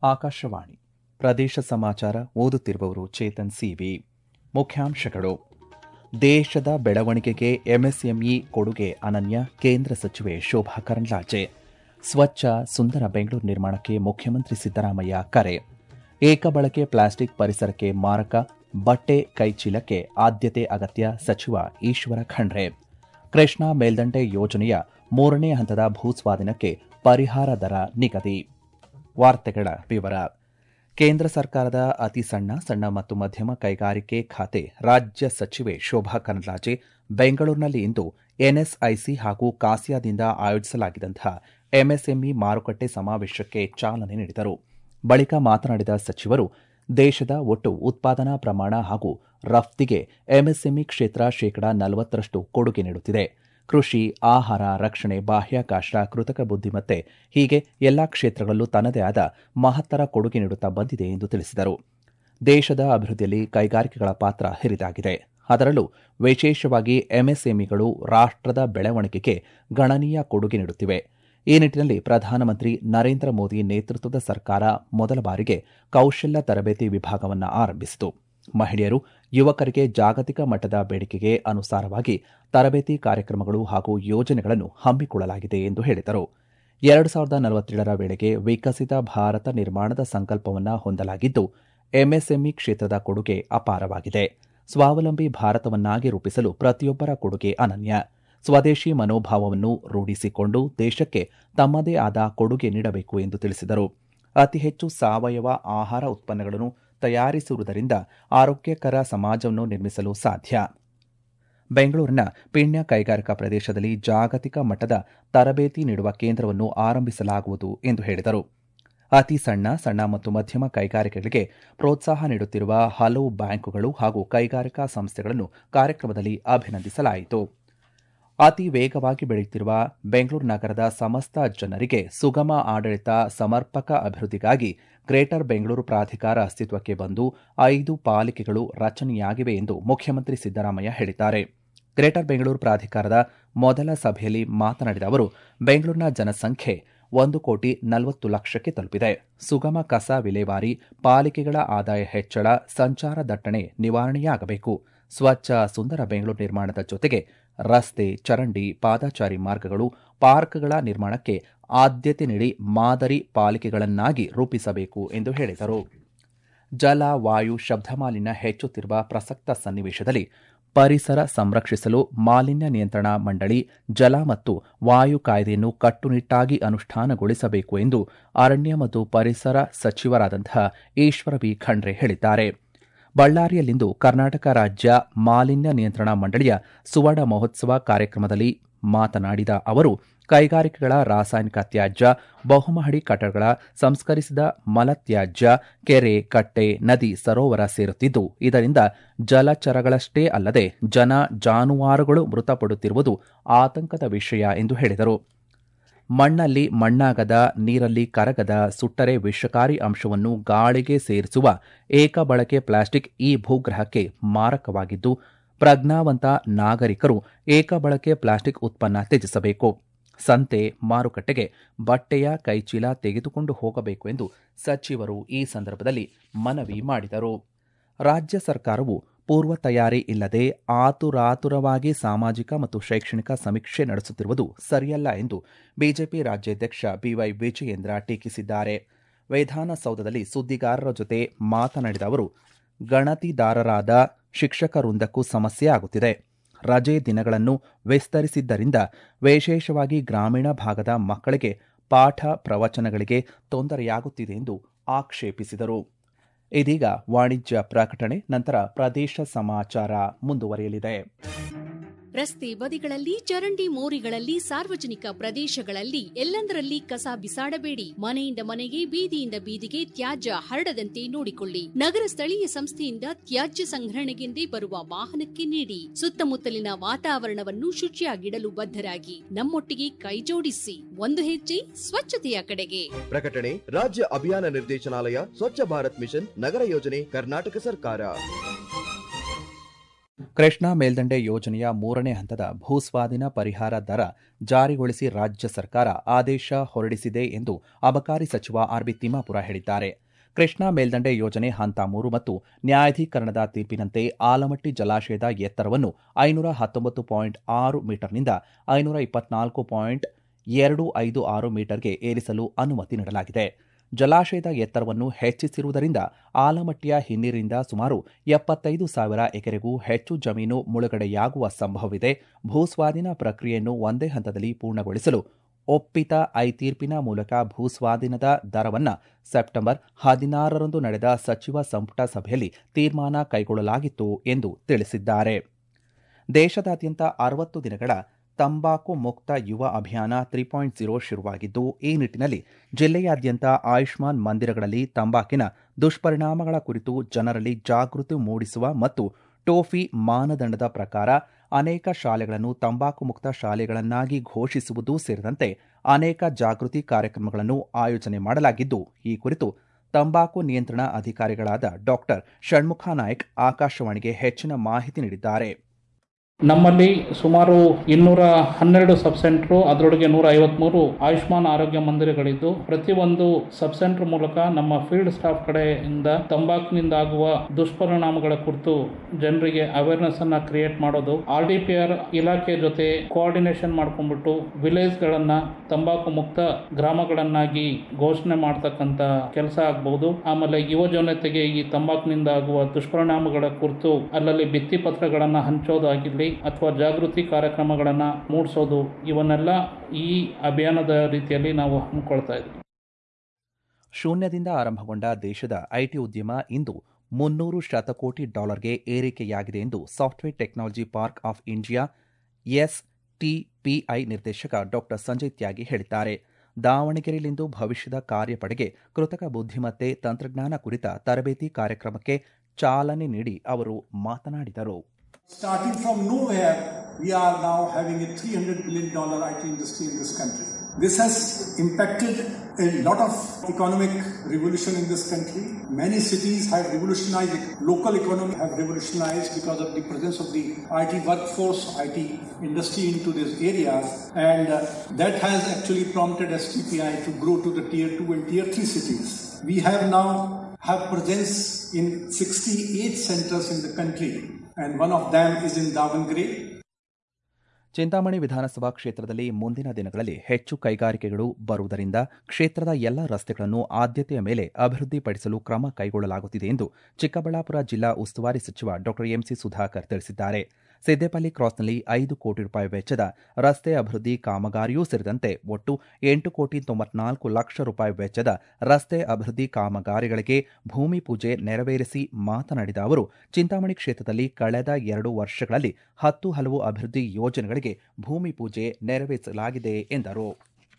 ಆಕಾಶವಾಣಿ ಪ್ರದೇಶ ಸಮಾಚಾರ ಓದುತ್ತಿರುವವರು ಚೇತನ್ ಸಿವಿ ಮುಖ್ಯಾಂಶಗಳು ದೇಶದ ಬೆಳವಣಿಗೆಗೆ ಎಂಎಸ್ಎಂಇ ಕೊಡುಗೆ ಅನನ್ಯ ಕೇಂದ್ರ ಸಚಿವೆ ಶೋಭಾ ಕರಂದ್ಲಾಜೆ ಸ್ವಚ್ಛ ಸುಂದರ ಬೆಂಗಳೂರು ನಿರ್ಮಾಣಕ್ಕೆ ಮುಖ್ಯಮಂತ್ರಿ ಸಿದ್ದರಾಮಯ್ಯ ಕರೆ ಏಕಬಳಕೆ ಪ್ಲಾಸ್ಟಿಕ್ ಪರಿಸರಕ್ಕೆ ಮಾರಕ ಬಟ್ಟೆ ಕೈಚೀಲಕ್ಕೆ ಆದ್ಯತೆ ಅಗತ್ಯ ಸಚಿವ ಈಶ್ವರ ಖಂಡ್ರೆ ಕೃಷ್ಣಾ ಮೇಲ್ದಂಡೆ ಯೋಜನೆಯ ಮೂರನೇ ಹಂತದ ಭೂಸ್ವಾಧೀನಕ್ಕೆ ಪರಿಹಾರ ದರ ನಿಗದಿ ವಾರ್ತೆಗಳ ವಿವರ ಕೇಂದ್ರ ಸರ್ಕಾರದ ಅತಿ ಸಣ್ಣ ಸಣ್ಣ ಮತ್ತು ಮಧ್ಯಮ ಕೈಗಾರಿಕೆ ಖಾತೆ ರಾಜ್ಯ ಸಚಿವೆ ಶೋಭಾ ಕರಂದ್ಲಾಜೆ ಬೆಂಗಳೂರಿನಲ್ಲಿ ಇಂದು ಎನ್ಎಸ್ಐಸಿ ಹಾಗೂ ಕಾಸಿಯಾದಿಂದ ಆಯೋಜಿಸಲಾಗಿದ್ದಂತಹ ಎಂಎಸ್ಎಂಇ ಮಾರುಕಟ್ಟೆ ಸಮಾವೇಶಕ್ಕೆ ಚಾಲನೆ ನೀಡಿದರು ಬಳಿಕ ಮಾತನಾಡಿದ ಸಚಿವರು ದೇಶದ ಒಟ್ಟು ಉತ್ಪಾದನಾ ಪ್ರಮಾಣ ಹಾಗೂ ರಫ್ತಿಗೆ ಎಂಎಸ್ಎಂಇ ಕ್ಷೇತ್ರ ಶೇಕಡಾ ನಲವತ್ತರಷ್ಟು ಕೊಡುಗೆ ನೀಡುತ್ತಿದೆ ಕೃಷಿ ಆಹಾರ ರಕ್ಷಣೆ ಬಾಹ್ಯಾಕಾಶ ಕೃತಕ ಬುದ್ದಿಮತ್ತೆ ಹೀಗೆ ಎಲ್ಲಾ ಕ್ಷೇತ್ರಗಳಲ್ಲೂ ತನ್ನದೇ ಆದ ಮಹತ್ತರ ಕೊಡುಗೆ ನೀಡುತ್ತಾ ಬಂದಿದೆ ಎಂದು ತಿಳಿಸಿದರು ದೇಶದ ಅಭಿವೃದ್ಧಿಯಲ್ಲಿ ಕೈಗಾರಿಕೆಗಳ ಪಾತ್ರ ಹಿರಿದಾಗಿದೆ ಅದರಲ್ಲೂ ವಿಶೇಷವಾಗಿ ಎಂಎಸ್ಎಂಇಗಳು ರಾಷ್ಟದ ಬೆಳವಣಿಗೆಗೆ ಗಣನೀಯ ಕೊಡುಗೆ ನೀಡುತ್ತಿವೆ ಈ ನಿಟ್ಟಿನಲ್ಲಿ ಪ್ರಧಾನಮಂತ್ರಿ ನರೇಂದ್ರ ಮೋದಿ ನೇತೃತ್ವದ ಸರ್ಕಾರ ಮೊದಲ ಬಾರಿಗೆ ಕೌಶಲ್ಯ ತರಬೇತಿ ವಿಭಾಗವನ್ನು ಆರಂಭಿಸಿತು ಮಹಿಳೆಯರು ಯುವಕರಿಗೆ ಜಾಗತಿಕ ಮಟ್ಟದ ಬೇಡಿಕೆಗೆ ಅನುಸಾರವಾಗಿ ತರಬೇತಿ ಕಾರ್ಯಕ್ರಮಗಳು ಹಾಗೂ ಯೋಜನೆಗಳನ್ನು ಹಮ್ಮಿಕೊಳ್ಳಲಾಗಿದೆ ಎಂದು ಹೇಳಿದರು ಎರಡು ಸಾವಿರದ ನಲವತ್ತೇಳರ ವೇಳೆಗೆ ವಿಕಸಿತ ಭಾರತ ನಿರ್ಮಾಣದ ಸಂಕಲ್ಪವನ್ನು ಹೊಂದಲಾಗಿದ್ದು ಎಂಎಸ್ಎಂಇ ಕ್ಷೇತ್ರದ ಕೊಡುಗೆ ಅಪಾರವಾಗಿದೆ ಸ್ವಾವಲಂಬಿ ಭಾರತವನ್ನಾಗಿ ರೂಪಿಸಲು ಪ್ರತಿಯೊಬ್ಬರ ಕೊಡುಗೆ ಅನನ್ಯ ಸ್ವದೇಶಿ ಮನೋಭಾವವನ್ನು ರೂಢಿಸಿಕೊಂಡು ದೇಶಕ್ಕೆ ತಮ್ಮದೇ ಆದ ಕೊಡುಗೆ ನೀಡಬೇಕು ಎಂದು ತಿಳಿಸಿದರು ಅತಿ ಹೆಚ್ಚು ಸಾವಯವ ಆಹಾರ ಉತ್ಪನ್ನಗಳನ್ನು ತಯಾರಿಸುವುದರಿಂದ ಆರೋಗ್ಯಕರ ಸಮಾಜವನ್ನು ನಿರ್ಮಿಸಲು ಸಾಧ್ಯ ಬೆಂಗಳೂರಿನ ಪಿಣ್ಯ ಕೈಗಾರಿಕಾ ಪ್ರದೇಶದಲ್ಲಿ ಜಾಗತಿಕ ಮಟ್ಟದ ತರಬೇತಿ ನೀಡುವ ಕೇಂದ್ರವನ್ನು ಆರಂಭಿಸಲಾಗುವುದು ಎಂದು ಹೇಳಿದರು ಅತಿ ಸಣ್ಣ ಸಣ್ಣ ಮತ್ತು ಮಧ್ಯಮ ಕೈಗಾರಿಕೆಗಳಿಗೆ ಪ್ರೋತ್ಸಾಹ ನೀಡುತ್ತಿರುವ ಹಲವು ಬ್ಯಾಂಕುಗಳು ಹಾಗೂ ಕೈಗಾರಿಕಾ ಸಂಸ್ಥೆಗಳನ್ನು ಕಾರ್ಯಕ್ರಮದಲ್ಲಿ ಅಭಿನಂದಿಸಲಾಯಿತು ಅತಿ ವೇಗವಾಗಿ ಬೆಳೆಯುತ್ತಿರುವ ಬೆಂಗಳೂರು ನಗರದ ಸಮಸ್ತ ಜನರಿಗೆ ಸುಗಮ ಆಡಳಿತ ಸಮರ್ಪಕ ಅಭಿವೃದ್ಧಿಗಾಗಿ ಗ್ರೇಟರ್ ಬೆಂಗಳೂರು ಪ್ರಾಧಿಕಾರ ಅಸ್ತಿತ್ವಕ್ಕೆ ಬಂದು ಐದು ಪಾಲಿಕೆಗಳು ರಚನೆಯಾಗಿವೆ ಎಂದು ಮುಖ್ಯಮಂತ್ರಿ ಸಿದ್ದರಾಮಯ್ಯ ಹೇಳಿದ್ದಾರೆ ಗ್ರೇಟರ್ ಬೆಂಗಳೂರು ಪ್ರಾಧಿಕಾರದ ಮೊದಲ ಸಭೆಯಲ್ಲಿ ಮಾತನಾಡಿದ ಅವರು ಬೆಂಗಳೂರಿನ ಜನಸಂಖ್ಯೆ ಒಂದು ಕೋಟಿ ನಲವತ್ತು ಲಕ್ಷಕ್ಕೆ ತಲುಪಿದೆ ಸುಗಮ ಕಸ ವಿಲೇವಾರಿ ಪಾಲಿಕೆಗಳ ಆದಾಯ ಹೆಚ್ಚಳ ಸಂಚಾರ ದಟ್ಟಣೆ ನಿವಾರಣೆಯಾಗಬೇಕು ಸ್ವಚ್ಛ ಸುಂದರ ಬೆಂಗಳೂರು ನಿರ್ಮಾಣದ ಜೊತೆಗೆ ರಸ್ತೆ ಚರಂಡಿ ಪಾದಚಾರಿ ಮಾರ್ಗಗಳು ಪಾರ್ಕ್ಗಳ ನಿರ್ಮಾಣಕ್ಕೆ ಆದ್ಯತೆ ನೀಡಿ ಮಾದರಿ ಪಾಲಿಕೆಗಳನ್ನಾಗಿ ರೂಪಿಸಬೇಕು ಎಂದು ಹೇಳಿದರು ಜಲ ವಾಯು ಶಬ್ದ ಮಾಲಿನ್ಯ ಹೆಚ್ಚುತ್ತಿರುವ ಪ್ರಸಕ್ತ ಸನ್ನಿವೇಶದಲ್ಲಿ ಪರಿಸರ ಸಂರಕ್ಷಿಸಲು ಮಾಲಿನ್ಯ ನಿಯಂತ್ರಣ ಮಂಡಳಿ ಜಲ ಮತ್ತು ವಾಯು ಕಾಯ್ದೆಯನ್ನು ಕಟ್ಟುನಿಟ್ಟಾಗಿ ಅನುಷ್ಠಾನಗೊಳಿಸಬೇಕು ಎಂದು ಅರಣ್ಯ ಮತ್ತು ಪರಿಸರ ಸಚಿವರಾದಂತಹ ಈಶ್ವರ ಬಿ ಖಂಡ್ರೆ ಹೇಳಿದ್ದಾರೆ ಬಳ್ಳಾರಿಯಲ್ಲಿಂದು ಕರ್ನಾಟಕ ರಾಜ್ಯ ಮಾಲಿನ್ಯ ನಿಯಂತ್ರಣ ಮಂಡಳಿಯ ಸುವರ್ಣ ಮಹೋತ್ಸವ ಕಾರ್ಯಕ್ರಮದಲ್ಲಿ ಮಾತನಾಡಿದ ಅವರು ಕೈಗಾರಿಕೆಗಳ ರಾಸಾಯನಿಕ ತ್ಯಾಜ್ಯ ಬಹುಮಹಡಿ ಕಟ್ಟಡಗಳ ಸಂಸ್ಕರಿಸಿದ ಮಲತ್ಯಾಜ್ಯ ಕೆರೆ ಕಟ್ಟೆ ನದಿ ಸರೋವರ ಸೇರುತ್ತಿದ್ದು ಇದರಿಂದ ಜಲಚರಗಳಷ್ಟೇ ಅಲ್ಲದೆ ಜನ ಜಾನುವಾರುಗಳು ಮೃತಪಡುತ್ತಿರುವುದು ಆತಂಕದ ವಿಷಯ ಎಂದು ಹೇಳಿದರು ಮಣ್ಣಲ್ಲಿ ಮಣ್ಣಾಗದ ನೀರಲ್ಲಿ ಕರಗದ ಸುಟ್ಟರೆ ವಿಷಕಾರಿ ಅಂಶವನ್ನು ಗಾಳಿಗೆ ಸೇರಿಸುವ ಏಕಬಳಕೆ ಪ್ಲಾಸ್ಟಿಕ್ ಈ ಭೂಗ್ರಹಕ್ಕೆ ಮಾರಕವಾಗಿದ್ದು ಪ್ರಜ್ಞಾವಂತ ನಾಗರಿಕರು ಏಕಬಳಕೆ ಪ್ಲಾಸ್ಟಿಕ್ ಉತ್ಪನ್ನ ತ್ಯಜಿಸಬೇಕು ಸಂತೆ ಮಾರುಕಟ್ಟೆಗೆ ಬಟ್ಟೆಯ ಕೈಚೀಲ ತೆಗೆದುಕೊಂಡು ಹೋಗಬೇಕು ಎಂದು ಸಚಿವರು ಈ ಸಂದರ್ಭದಲ್ಲಿ ಮನವಿ ಮಾಡಿದರು ರಾಜ್ಯ ಸರ್ಕಾರವು ಪೂರ್ವ ತಯಾರಿ ಇಲ್ಲದೆ ಆತುರಾತುರವಾಗಿ ಸಾಮಾಜಿಕ ಮತ್ತು ಶೈಕ್ಷಣಿಕ ಸಮೀಕ್ಷೆ ನಡೆಸುತ್ತಿರುವುದು ಸರಿಯಲ್ಲ ಎಂದು ಬಿಜೆಪಿ ರಾಜ್ಯಾಧ್ಯಕ್ಷ ಬಿವೈ ವಿಜಯೇಂದ್ರ ಟೀಕಿಸಿದ್ದಾರೆ ವಿಧಾನಸೌಧದಲ್ಲಿ ಸುದ್ದಿಗಾರರ ಜೊತೆ ಮಾತನಾಡಿದ ಅವರು ಗಣತಿದಾರರಾದ ಶಿಕ್ಷಕ ವೃಂದಕ್ಕೂ ಸಮಸ್ಯೆ ಆಗುತ್ತಿದೆ ರಜೆ ದಿನಗಳನ್ನು ವಿಸ್ತರಿಸಿದ್ದರಿಂದ ವಿಶೇಷವಾಗಿ ಗ್ರಾಮೀಣ ಭಾಗದ ಮಕ್ಕಳಿಗೆ ಪಾಠ ಪ್ರವಚನಗಳಿಗೆ ತೊಂದರೆಯಾಗುತ್ತಿದೆ ಎಂದು ಆಕ್ಷೇಪಿಸಿದರು ಇದೀಗ ವಾಣಿಜ್ಯ ಪ್ರಕಟಣೆ ನಂತರ ಪ್ರದೇಶ ಸಮಾಚಾರ ಮುಂದುವರಿಯಲಿದೆ ರಸ್ತೆ ಬದಿಗಳಲ್ಲಿ ಚರಂಡಿ ಮೋರಿಗಳಲ್ಲಿ ಸಾರ್ವಜನಿಕ ಪ್ರದೇಶಗಳಲ್ಲಿ ಎಲ್ಲೆಂದರಲ್ಲಿ ಕಸ ಬಿಸಾಡಬೇಡಿ ಮನೆಯಿಂದ ಮನೆಗೆ ಬೀದಿಯಿಂದ ಬೀದಿಗೆ ತ್ಯಾಜ್ಯ ಹರಡದಂತೆ ನೋಡಿಕೊಳ್ಳಿ ನಗರ ಸ್ಥಳೀಯ ಸಂಸ್ಥೆಯಿಂದ ತ್ಯಾಜ್ಯ ಸಂಗ್ರಹಣೆಗೆಂದೇ ಬರುವ ವಾಹನಕ್ಕೆ ನೀಡಿ ಸುತ್ತಮುತ್ತಲಿನ ವಾತಾವರಣವನ್ನು ಶುಚಿಯಾಗಿಡಲು ಬದ್ಧರಾಗಿ ನಮ್ಮೊಟ್ಟಿಗೆ ಕೈಜೋಡಿಸಿ ಒಂದು ಹೆಜ್ಜೆ ಸ್ವಚ್ಛತೆಯ ಕಡೆಗೆ ಪ್ರಕಟಣೆ ರಾಜ್ಯ ಅಭಿಯಾನ ನಿರ್ದೇಶನಾಲಯ ಸ್ವಚ್ಛ ಭಾರತ್ ಮಿಷನ್ ನಗರ ಯೋಜನೆ ಕರ್ನಾಟಕ ಸರ್ಕಾರ ಕೃಷ್ಣಾ ಮೇಲ್ದಂಡೆ ಯೋಜನೆಯ ಮೂರನೇ ಹಂತದ ಭೂಸ್ವಾಧೀನ ಪರಿಹಾರ ದರ ಜಾರಿಗೊಳಿಸಿ ರಾಜ್ಯ ಸರ್ಕಾರ ಆದೇಶ ಹೊರಡಿಸಿದೆ ಎಂದು ಅಬಕಾರಿ ಸಚಿವ ಆರ್ಬಿ ತಿಮ್ಮಾಪುರ ಹೇಳಿದ್ದಾರೆ ಕೃಷ್ಣಾ ಮೇಲ್ದಂಡೆ ಯೋಜನೆ ಹಂತ ಮೂರು ಮತ್ತು ನ್ಯಾಯಾಧೀಕರಣದ ತೀರ್ಪಿನಂತೆ ಆಲಮಟ್ಟಿ ಜಲಾಶಯದ ಎತ್ತರವನ್ನು ಐನೂರ ಹತ್ತೊಂಬತ್ತು ಪಾಯಿಂಟ್ ಆರು ಮೀಟರ್ನಿಂದ ಐನೂರ ಇಪ್ಪತ್ನಾಲ್ಕು ಪಾಯಿಂಟ್ ಎರಡು ಐದು ಆರು ಮೀಟರ್ಗೆ ಏರಿಸಲು ಅನುಮತಿ ನೀಡಲಾಗಿದೆ ಜಲಾಶಯದ ಎತ್ತರವನ್ನು ಹೆಚ್ಚಿಸಿರುವುದರಿಂದ ಆಲಮಟ್ಟಿಯ ಹಿನ್ನೀರಿನಿಂದ ಸುಮಾರು ಎಪ್ಪತ್ತೈದು ಸಾವಿರ ಎಕರೆಗೂ ಹೆಚ್ಚು ಜಮೀನು ಮುಳುಗಡೆಯಾಗುವ ಸಂಭವವಿದೆ ಭೂಸ್ವಾಧೀನ ಪ್ರಕ್ರಿಯೆಯನ್ನು ಒಂದೇ ಹಂತದಲ್ಲಿ ಪೂರ್ಣಗೊಳಿಸಲು ಒಪ್ಪಿತ ಐ ತೀರ್ಪಿನ ಮೂಲಕ ಭೂಸ್ವಾಧೀನದ ದರವನ್ನು ಸೆಪ್ಟೆಂಬರ್ ಹದಿನಾರರಂದು ನಡೆದ ಸಚಿವ ಸಂಪುಟ ಸಭೆಯಲ್ಲಿ ತೀರ್ಮಾನ ಕೈಗೊಳ್ಳಲಾಗಿತ್ತು ಎಂದು ತಿಳಿಸಿದ್ದಾರೆ ದೇಶದಾದ್ಯಂತ ಅರವತ್ತು ದಿನಗಳ ತಂಬಾಕು ಮುಕ್ತ ಯುವ ಅಭಿಯಾನ ತ್ರೀ ಪಾಯಿಂಟ್ ಜೀರೋ ಶುರುವಾಗಿದ್ದು ಈ ನಿಟ್ಟಿನಲ್ಲಿ ಜಿಲ್ಲೆಯಾದ್ಯಂತ ಆಯುಷ್ಮಾನ್ ಮಂದಿರಗಳಲ್ಲಿ ತಂಬಾಕಿನ ದುಷ್ಪರಿಣಾಮಗಳ ಕುರಿತು ಜನರಲ್ಲಿ ಜಾಗೃತಿ ಮೂಡಿಸುವ ಮತ್ತು ಟೋಫಿ ಮಾನದಂಡದ ಪ್ರಕಾರ ಅನೇಕ ಶಾಲೆಗಳನ್ನು ತಂಬಾಕು ಮುಕ್ತ ಶಾಲೆಗಳನ್ನಾಗಿ ಘೋಷಿಸುವುದು ಸೇರಿದಂತೆ ಅನೇಕ ಜಾಗೃತಿ ಕಾರ್ಯಕ್ರಮಗಳನ್ನು ಆಯೋಜನೆ ಮಾಡಲಾಗಿದ್ದು ಈ ಕುರಿತು ತಂಬಾಕು ನಿಯಂತ್ರಣ ಅಧಿಕಾರಿಗಳಾದ ಡಾಕ್ಟರ್ ಷಣ್ಮುಖ ನಾಯ್ಕ್ ಆಕಾಶವಾಣಿಗೆ ಹೆಚ್ಚಿನ ಮಾಹಿತಿ ನೀಡಿದ್ದಾರೆ ನಮ್ಮಲ್ಲಿ ಸುಮಾರು ಇನ್ನೂರ ಹನ್ನೆರಡು ಸಬ್ ಸೆಂಟ್ರು ಅದರೊಳಗೆ ನೂರ ಐವತ್ಮೂರು ಆಯುಷ್ಮಾನ್ ಆರೋಗ್ಯ ಮಂದಿರಗಳಿದ್ದು ಪ್ರತಿಯೊಂದು ಸಬ್ ಸೆಂಟರ್ ಮೂಲಕ ನಮ್ಮ ಫೀಲ್ಡ್ ಸ್ಟಾಫ್ ಕಡೆಯಿಂದ ತಂಬಾಕಿನಿಂದ ಆಗುವ ದುಷ್ಪರಿಣಾಮಗಳ ಕುರಿತು ಜನರಿಗೆ ಅವೇರ್ನೆಸ್ ಅನ್ನ ಕ್ರಿಯೇಟ್ ಮಾಡೋದು ಆರ್ ಡಿ ಪಿ ಆರ್ ಇಲಾಖೆ ಜೊತೆ ಕೋಆರ್ಡಿನೇಷನ್ ಮಾಡ್ಕೊಂಡ್ಬಿಟ್ಟು ವಿಲೇಜ್ ಗಳನ್ನ ತಂಬಾಕು ಮುಕ್ತ ಗ್ರಾಮಗಳನ್ನಾಗಿ ಘೋಷಣೆ ಮಾಡ್ತಕ್ಕಂತ ಕೆಲಸ ಆಗಬಹುದು ಆಮೇಲೆ ಯುವ ಜನತೆಗೆ ಈ ತಂಬಾಕಿನಿಂದ ಆಗುವ ದುಷ್ಪರಿಣಾಮಗಳ ಕುರಿತು ಅಲ್ಲಲ್ಲಿ ಭಿತ್ತಿ ಪತ್ರಗಳನ್ನ ಹಂಚೋದಾಗಿರ್ಲಿ ಅಥವಾ ಜಾಗೃತಿ ಕಾರ್ಯಕ್ರಮಗಳನ್ನ ಮೂಡಿಸೋದು ಇವನ್ನೆಲ್ಲ ಈ ಅಭಿಯಾನದ ರೀತಿಯಲ್ಲಿ ನಾವು ಹಮ್ಮಿಕೊಳ್ತಾ ಇದ್ದೀವಿ ಶೂನ್ಯದಿಂದ ಆರಂಭಗೊಂಡ ದೇಶದ ಐಟಿ ಉದ್ಯಮ ಇಂದು ಮುನ್ನೂರು ಶತಕೋಟಿ ಡಾಲರ್ಗೆ ಏರಿಕೆಯಾಗಿದೆ ಎಂದು software technology park of India STPI ನಿರ್ದೇಶಕ ಡಾಕ್ಟರ್ ಸಂಜಯ್ ತ್ಯಾಗಿ ಹೇಳಿದ್ದಾರೆ ದಾವಣಗೆರೆಯಲ್ಲಿಂದು ಭವಿಷ್ಯದ ಕಾರ್ಯಪಡೆಗೆ ಕೃತಕ ಬುದ್ಧಿಮತ್ತೆ ತಂತ್ರಜ್ಞಾನ ಕುರಿತ ತರಬೇತಿ ಕಾರ್ಯಕ್ರಮಕ್ಕೆ ಚಾಲನೆ ನೀಡಿ ಅವರು ಮಾತನಾಡಿದರು Starting from nowhere, we are now having a $300 billion IT industry in this country. This has impacted a lot of economic revolution in this country. Many cities have revolutionized, local economy have revolutionized because of the presence of the IT workforce, IT industry into these areas. And uh, that has actually prompted STPI to grow to the tier 2 and tier 3 cities. We have now have presence in 68 centers in the country and one of them is in Davangere. Chintamani ವಿಧಾನಸಭಾ ಕ್ಷೇತ್ರದಲ್ಲಿ ಮುಂದಿನ ದಿನಗಳಲ್ಲಿ ಹೆಚ್ಚು ಕೈಗಾರಿಕೆಗಳು ಬರುವುದರಿಂದ ಕ್ಷೇತ್ರದ ಎಲ್ಲ ರಸ್ತೆಗಳನ್ನು ಆದ್ಯತೆಯ ಮೇಲೆ ಅಭಿವೃದ್ಧಿಪಡಿಸಲು ಕ್ರಮ ಕೈಗೊಳ್ಳಲಾಗುತ್ತಿದೆ ಎಂದು ಚಿಕ್ಕಬಳ್ಳಾಪುರ ಜಿಲ್ಲಾ ಉಸ್ತುವಾರಿ ಸಚಿವ ಡಾ ಎಂಸಿ ಸುಧಾಕರ್ ತಿಳಿಸಿದ್ದಾರೆ ಸಿದ್ದೇಪಲ್ಲಿ ಕ್ರಾಸ್ನಲ್ಲಿ ಐದು ಕೋಟಿ ರೂಪಾಯಿ ವೆಚ್ಚದ ರಸ್ತೆ ಅಭಿವೃದ್ಧಿ ಕಾಮಗಾರಿಯೂ ಸೇರಿದಂತೆ ಒಟ್ಟು ಎಂಟು ಕೋಟಿ ತೊಂಬತ್ನಾಲ್ಕು ಲಕ್ಷ ರೂಪಾಯಿ ವೆಚ್ಚದ ರಸ್ತೆ ಅಭಿವೃದ್ಧಿ ಕಾಮಗಾರಿಗಳಿಗೆ ಭೂಮಿ ಪೂಜೆ ನೆರವೇರಿಸಿ ಮಾತನಾಡಿದ ಅವರು ಚಿಂತಾಮಣಿ ಕ್ಷೇತ್ರದಲ್ಲಿ ಕಳೆದ ಎರಡು ವರ್ಷಗಳಲ್ಲಿ ಹತ್ತು ಹಲವು ಅಭಿವೃದ್ಧಿ ಯೋಜನೆಗಳಿಗೆ ಭೂಮಿ ಪೂಜೆ ನೆರವೇರಿಸಲಾಗಿದೆ ಎಂದರು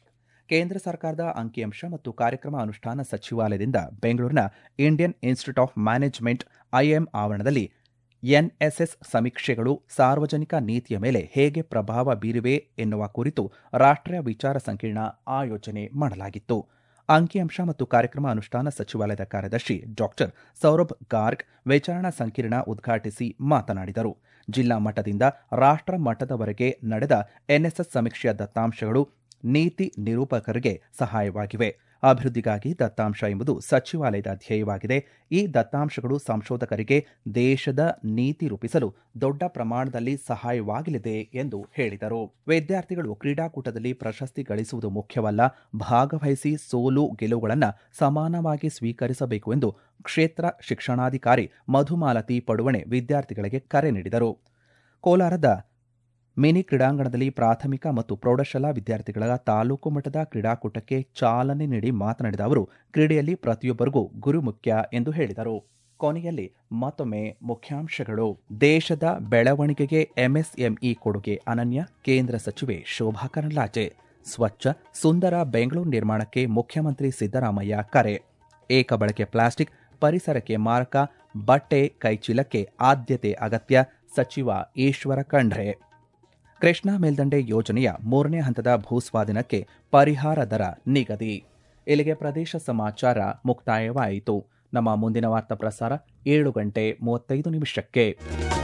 ಕೇಂದ್ರ ಸರ್ಕಾರದ ಅಂಕಿಅಂಶ ಮತ್ತು ಕಾರ್ಯಕ್ರಮ ಅನುಷ್ಠಾನ ಸಚಿವಾಲಯದಿಂದ ಬೆಂಗಳೂರಿನ Indian institute of management IM ಆವರಣದಲ್ಲಿ ಎನ್ಎಸ್ಎಸ್ ಸಮೀಕ್ಷೆಗಳು ಸಾರ್ವಜನಿಕ ನೀತಿಯ ಮೇಲೆ ಹೇಗೆ ಪ್ರಭಾವ ಬೀರಿವೆ ಎನ್ನುವ ಕುರಿತು ರಾಷ್ಟ್ರೀಯ ವಿಚಾರ ಸಂಕಿರಣ ಆಯೋಜನೆ ಮಾಡಲಾಗಿತ್ತು ಅಂಕಿಅಂಶ ಮತ್ತು ಕಾರ್ಯಕ್ರಮ ಅನುಷ್ಠಾನ ಸಚಿವಾಲಯದ ಕಾರ್ಯದರ್ಶಿ ಡಾಕ್ಟರ್ ಸೌರಭ್ ಗಾರ್ಗ್ ವಿಚಾರಣಾ ಸಂಕಿರಣ ಉದ್ಘಾಟಿಸಿ ಮಾತನಾಡಿದರು ಜಿಲ್ಲಾ ಮಟ್ಟದಿಂದ ರಾಷ್ಟ್ರ ಮಟ್ಟದವರೆಗೆ ನಡೆದ ಎನ್ಎಸ್ಎಸ್ ಸಮೀಕ್ಷೆಯ ದತ್ತಾಂಶಗಳು ನೀತಿ ನಿರೂಪಕರಿಗೆ ಸಹಾಯವಾಗಿವೆ ಅಭಿವೃದ್ಧಿಗಾಗಿ ದತ್ತಾಂಶ ಎಂಬುದು ಸಚಿವಾಲಯದ ಧ್ಯೇಯವಾಗಿದೆ ಈ ದತ್ತಾಂಶಗಳು ಸಂಶೋಧಕರಿಗೆ ದೇಶದ ನೀತಿ ರೂಪಿಸಲು ದೊಡ್ಡ ಪ್ರಮಾಣದಲ್ಲಿ ಸಹಾಯವಾಗಲಿದೆ ಎಂದು ಹೇಳಿದರು ವಿದ್ಯಾರ್ಥಿಗಳು ಕ್ರೀಡಾಕೂಟದಲ್ಲಿ ಪ್ರಶಸ್ತಿ ಗಳಿಸುವುದು ಮುಖ್ಯವಲ್ಲ ಭಾಗವಹಿಸಿ ಸೋಲು ಗೆಲುವುಗಳನ್ನು ಸಮಾನವಾಗಿ ಸ್ವೀಕರಿಸಬೇಕು ಎಂದು ಕ್ಷೇತ್ರ ಶಿಕ್ಷಣಾಧಿಕಾರಿ ಮಧುಮಾಲತಿ ಪಡುವಣೆ ವಿದ್ಯಾರ್ಥಿಗಳಿಗೆ ಕರೆ ನೀಡಿದರು ಕೋಲಾರದ ಮಿನಿ ಕ್ರೀಡಾಂಗಣದಲ್ಲಿ ಪ್ರಾಥಮಿಕ ಮತ್ತು ಪ್ರೌಢಶಾಲಾ ವಿದ್ಯಾರ್ಥಿಗಳ ತಾಲೂಕು ಮಟ್ಟದ ಕ್ರೀಡಾಕೂಟಕ್ಕೆ ಚಾಲನೆ ನೀಡಿ ಮಾತನಾಡಿದ ಅವರು ಕ್ರೀಡೆಯಲ್ಲಿ ಪ್ರತಿಯೊಬ್ಬರಿಗೂ ಗುರು ಮುಖ್ಯ ಎಂದು ಹೇಳಿದರು ಕೊನೆಯಲ್ಲಿ ಮತ್ತೊಮ್ಮೆ ಮುಖ್ಯಾಂಶಗಳು ದೇಶದ ಬೆಳವಣಿಗೆಗೆ ಎಂಎಸ್ಎಂಇ ಕೊಡುಗೆ ಅನನ್ಯ ಕೇಂದ್ರ ಸಚಿವೆ ಶೋಭಾ ಕರಂದ್ಲಾಜೆ ಸ್ವಚ್ಛ ಸುಂದರ ಬೆಂಗಳೂರು ನಿರ್ಮಾಣಕ್ಕೆ ಮುಖ್ಯಮಂತ್ರಿ ಸಿದ್ದರಾಮಯ್ಯ ಕರೆ ಏಕಬಳಕೆ ಪ್ಲಾಸ್ಟಿಕ್ ಪರಿಸರಕ್ಕೆ ಮಾರಕ ಬಟ್ಟೆ ಕೈಚೀಲಕ್ಕೆ ಆದ್ಯತೆ ಅಗತ್ಯ ಸಚಿವ ಈಶ್ವರ ಖಂಡ್ರೆ ಕೃಷ್ಣಾ ಮೇಲ್ದಂಡೆ ಯೋಜನೆಯ ಮೂರನೇ ಹಂತದ ಭೂಸ್ವಾಧೀನಕ್ಕೆ ಪರಿಹಾರ ದರ ನಿಗದಿ ಇಲ್ಲಿಗೆ ಪ್ರದೇಶ ಸಮಾಚಾರ ಮುಕ್ತಾಯವಾಯಿತು ನಮ್ಮ ಮುಂದಿನ ವಾರ್ತಾ ಪ್ರಸಾರ ಏಳು ಗಂಟೆ ಮೂವತ್ತೈದು ನಿಮಿಷಕ್ಕೆ